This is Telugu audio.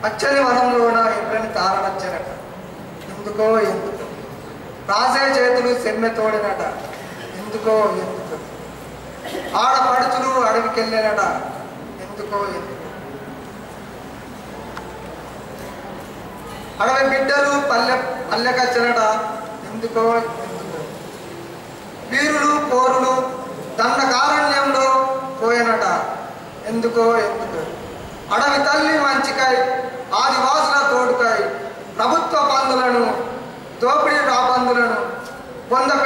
పచ్చని వనంలోన ఎప్పుడని తారనచ్చనట ఎందుకో ఎందుకు రాసే చేతులు సెమ్మె తోడినట ఎందుకో ఎందుకు ఆడపడుచులు అడవికి వెళ్ళానట ఎందుకో ఎందుకు అడవి బిడ్డలు పల్లె పల్లెకచ్చనట ఎందుకో ఎందుకో వీరులు పోరులు దండకారణ్యంలో పోయనట ఎందుకో ఎందుకో అడవి తల్లి మంచికాయ్ ఆదివాసుల తోడుకాయ్ ప్రభుత్వ బంధులను దోపిడీ రాబందులను వంద